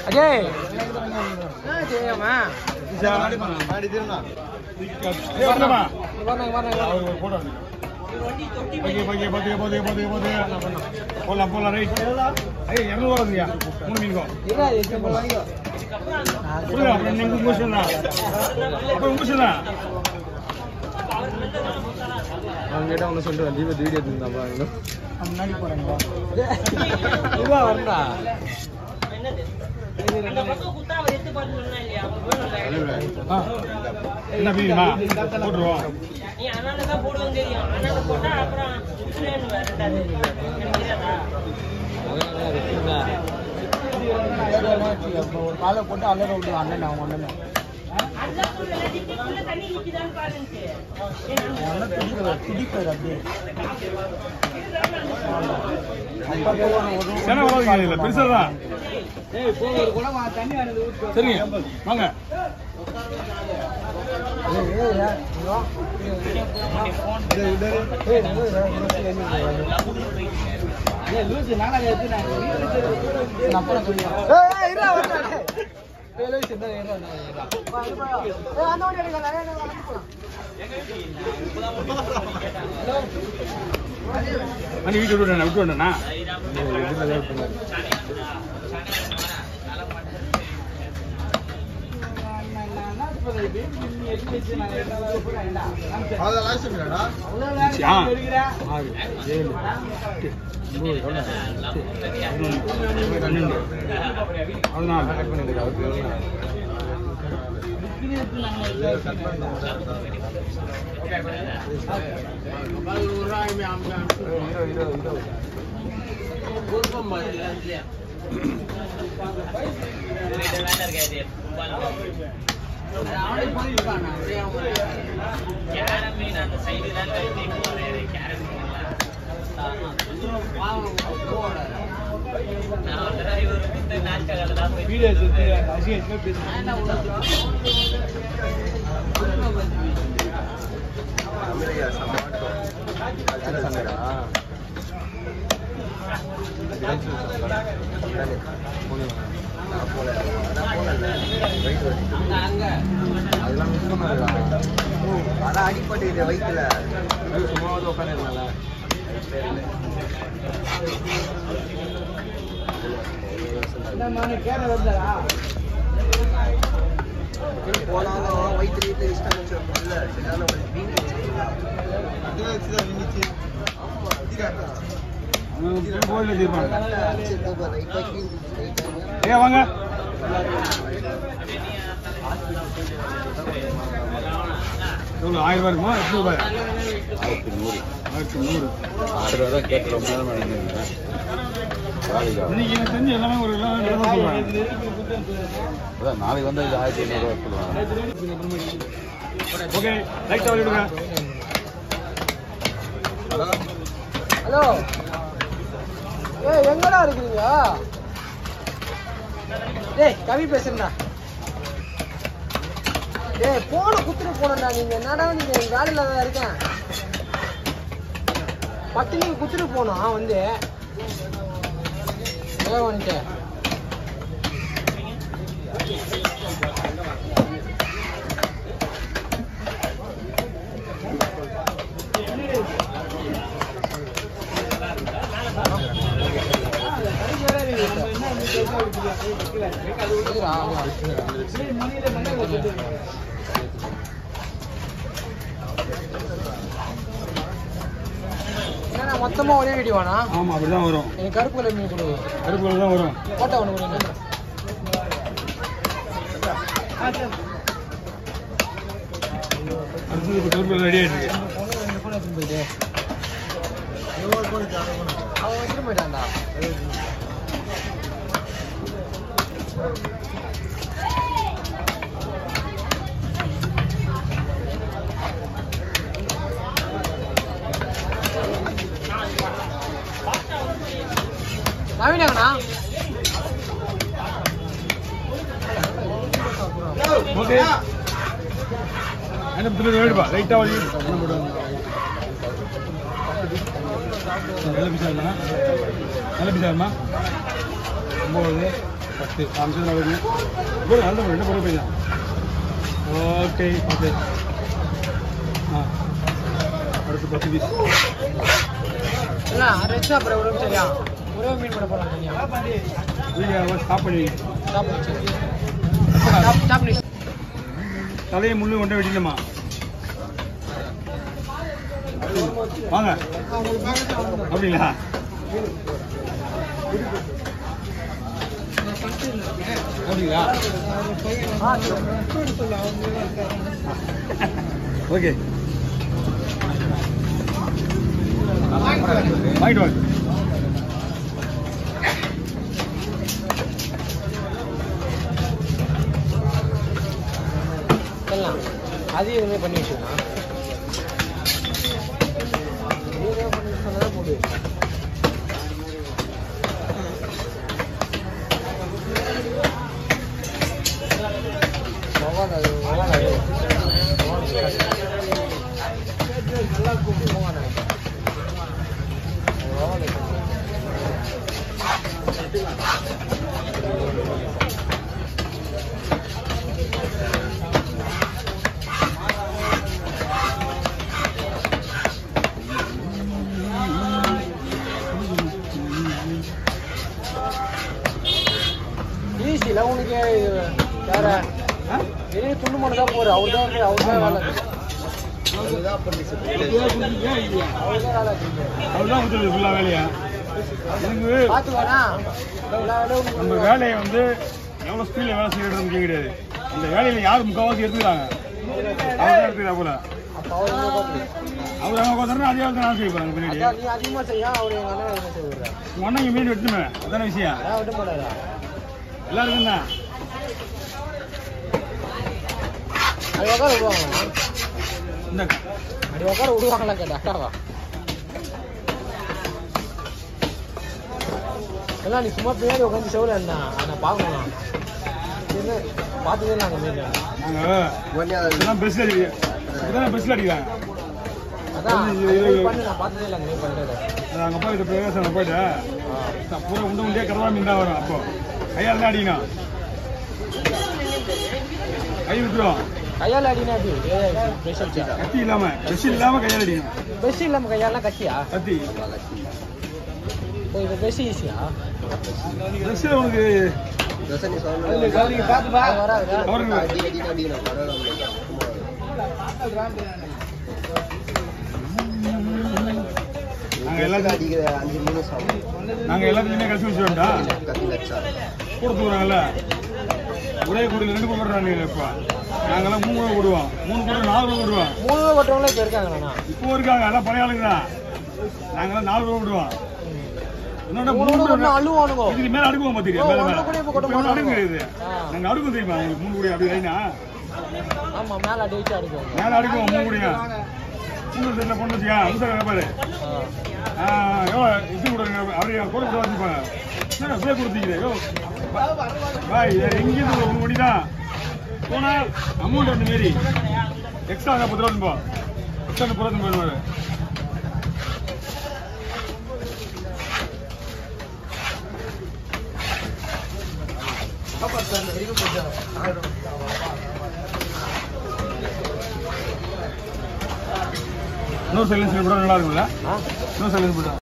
அஜய் என்ன செய்யாமா வரணும் வரணும் போலாம் போலாம் ரைட் ஐயா இரநூறுவா வருதுயா மூணு மீனுக்கும் இருடா எட்டு போலாம் புரியுதா அப்புறம் நீங்க உங்க சொல்லலாம் அப்புறம் உங்க சொல்லலாம் அவங்க கிட்ட ஒன்று சொல்லிட்டு தீப வீடியோ எடுத்துருந்தாப்பா முன்னாடி போறேன்ப்பா இதுவா வரண்டா ஆ. என்ன மீனுமா போட்டுருவோம் ஒரு காலை போட்டு அலற விட்டு அண்ணன் அவங்க அண்ணன் அண்ணன் துடிக்கிறார் துடிப்பார் அப்படியே சென வராதுங்க இல்ல பெருசா தான் ஏய் போங்க ஒரு குடம் வா, தண்ணி வாங்கி ஊத்து சரிங்க வாங்க ஏய் ஏய் ஏய் இங்க வா. ஏய், ஏய், ஏய், லூசு, நானா எடுத்து நான் நான் அப்புறம் சொல்லுவேன். ஏய், ஏய், இருடா, வரேன். ஏய், லூசு, இந்தா, இருடா, இந்தா, இருடா. வா, இது வா. ஏய், அந்த வண்டி எடுங்க, நிறைய நேரம் வந்து போலாம். அண்ணி வீட்டு விட்டு விட்டு விட்டேண்ணா ஆ. ஆறு, ஏழு, எட்டு, ஒன்பது, பன்னெண்டு பதினாலு அதான் அடிப்பட்டு வயிற்றுல சும்மாவது உட்காந்துருந்தால கேர வந்தாரா போனாலும் வயிற்று வீட்டில் இஷ்டம் வச்சிருப்போம்ல சரியான ஒரு வீங்கிச்சு கோயில் தீர்ப்பாங்க லைட்டாக கீழ் ஏ வாங்க எவ்வளோ ஆயிரம் ரூபாய் இருக்குமா எட்டு ரூபாய் ஆயிரத்தி நூறு ஆயிரத்தி நூறு ஆயிரம் ரூபா தான் கேட்டு ரொம்ப நேரம் பண்ணிருந்தேன் வேலைக்கு ஆகும். இன்னைக்கு எனக்கு தெரிஞ்சு எல்லாமே ஒரு எல்லாம் ரெண்டு ரூபா சொல்றாங்க அதான் நாளைக்கு வந்து இது ஆயிரத்தி ஐநூறுரூவா சொல்லுவாங்க ஓகே லைட்டாக விடுங்க ஹலோ ஏய் எங்கடா இருக்கீங்க டேய் கவி பேசுறா டேய் போன குத்துட்டு போனடா நீங்க என்னடா நீங்க எங்க வேலையில தான் இருக்கேன் பத்து நீங்க குத்துட்டு போனோம் வந்து ஏன் வந்துட்டு என்னண்ணா மொத்தமா ஒரே வீடியோ வேணா ஆமாம் அப்படி தான் வரும் எனக்கு கருப்பு கலர் மீன் கொடு கருப்பு தான் வரும் போட்டோ ஒன்று கொடுங்க அடுத்தது இப்போ கருப்பு ரெடி ஆகிட்டு இருக்கு இந்த phone எடுத்துட்டு போயிட்டு அவன் வச்சுட்டு போயிட்டான்டா நவீனாங்கண்ணா ஓகே என்ன பத்திரம் வேடுப்பா லைட்டாக வழி என்ன போடுவாங்க நல்ல பிசாருமா நல்ல பிசாருமா ஒம்பது பத்து அம்சம் வருது போடு அந்த ரெண்டு போட போய் ஓகே ஓகே ஆ அடுத்து பத்து பீஸ் இல்ல அது வச்சு அப்புறம் ஒரு நிமிஷம் சரியா ஒரே மீன் பண்ண போறோம் சரியா நீங்கள் ஸ்டாப் பண்ணி ஸ்டாப் பண்ணி ஸ்டாப் ஸ்டாப் பண்ணி தலையை முள்ளு கொண்டே வெட்டிடலாமா வாங்க அப்படிங்களா அப்படிங்களா ஓகே வாங்கிட்டு வாங்க சொல்லலாம் அதையும் இதுவுமே பண்ணி வச்சுக்கலாம் நீங்க பண்ணி சொன்னதை போடு மொகால் அது மொகால் அது நல்லா இருக்கும் மொகால் மொகால் ஈஸியில் உனக்கு வேற வெளியே துண்டு மட்டும் தான் போகிற அவர் தான் வந்து அவர் தான் வேலை அதுதான் பண்ணி அவர் தான் வேலை செஞ்சு அவ்வளோதான் ஊற்றுறது ஃபுல்லாக வேலையா எனக்கு பார்த்து வரா எல்லா வேலையும் நம்ம உனக்கு வேலையை வந்து எவ்வளோ ஸ்பீடில் வேலை செய்யறது முக்கியம் கிடையாது இந்த வேலையில் யார் முக்கால்வாசி எடுத்துக்கிறாங்க அவர் தான் எடுத்துக்கிறா போல அப்போ அவர் என்ன பார்த்து அவர் அங்கே உட்காந்துருந்தா அதே வேலை நான் செய்ய போகிறாங்க பின்னாடி அதான் நீ அதிகமாக செய்யா அவர் எங்கள் அண்ணன் என்ன செய்ய விடுறா உங்கள் அண்ணன் இங்கே மீன் வெட்டுமே அதான விஷயம் அதான் விட்டு போடாதா எல்லாருக்கும் தான் அது உட்கார விடுவாங்க இந்த அப்படி உட்கார விடுவாங்களா கேட்ட அக்காவா எல்லாம் நீ சும்மா பின்னாடி உட்காந்து செவ்வளோ என்ன நான் பார்க்கணும் என்ன பார்த்ததே இல்லை அந்த மீன் நாங்கள் இதெல்லாம் பெஸ்ட் அடிக்க இதெல்லாம் பெஸ்ட்டில் அடிக்கிறாங்க அதான் இது- அது இது- மாதிரி பண்ணு நான் பார்த்ததே இல்லை அந்த மீன் பண்ணுறது அங்கே அப்பா கிட்ட பிரவேசம் போயிட்டு நான் பூரா உண்டு உண்டே கடவா மீன் தான் வரும் அப்போ கையால் தான் அடிக்கணும் கை விட்டுரும் கையால் அடினா அப்படி ஸ்பெஷல் சேட்டா கத்தி இல்லாமல் பெஸ்ட் இல்லாமல் கையால் அடிக்கணும் பெஸ்ட் இல்லாமல் கையாலாம் கத்தியா கத்தி இப்போ இது பெஸ்ட் ஈஸியா ட்ரெஸ்ஸில் உனக்கு தசனி அது வராதுடா அவருக்கு அடி அடி அடிக்கணும் கடவுள் நாங்கள் எல்லாத்தையும் அடிக்கிற அஞ்சு மூணு சாப்பிடும் நாங்கள் எல்லாத்தையுமே கழிச்சு வச்சுட்டோம்டா கத்தி வச்சா கூட தூக்குறாங்கல்ல ஒரே கூடையில் ரெண்டு கூட விடுறாங்க இப்போ நாங்கெல்லாம் மூணு கூட விடுவோம் மூணு கூட நாலு கூட விடுவோம் மூணு பேர் ஓட்டுறவங்களே இப்போ இருக்காங்கண்ணா இப்போ இருக்காங்க எல்லாம் பழைய ஆளுங்க தான் நாங்கெல்லாம் நாலு கூட விடுவோம் இன்னொன்னு மூணு மூணு கூட கூட அள்ளுவோம் அழுவானுங்க இதுக்கு மேல அடுக்குவோம் பாத்துக்க ஓ, மேல ஒண்ணு மேல கூட இப்ப கொட்ட இப்ப ஒண்ணு அடுக்கு மாட்டாங்க. கிடையாது ஆ. நாங்க அடுக்கும் தெரியுமா உங்களுக்கு மூணு கூட அப்படி லைனா ஆமா மேல அடி வச்சு அடிக்கும் மேல அடுக்குவோம் மூணு கூடயா மூணு செட்ல பொண்ணு வச்சுக்கா அந்த பாரு ஆ, எவ்வளோ எப்படி கொடுங்க அப்படியே கூட கூட வச்சுப்பாங்க என்ன அப்படியே கொடுத்தீங்க யோ பாய் எங்கேருந்து ஒரு மூணு மணி தான் போனா அமௌண்ட் அந்த மாரி எக்ஸ்ட்ரா பத்து ரூபா போ எக்ஸ்ட்ரா முப்பது ரூபா போயிடுவாரு இன்னொரு சைலன்ஸ் கூட நல்லா இருக்கும்ல ஆ இன்னொரு சைலன்ஸ் போட்டா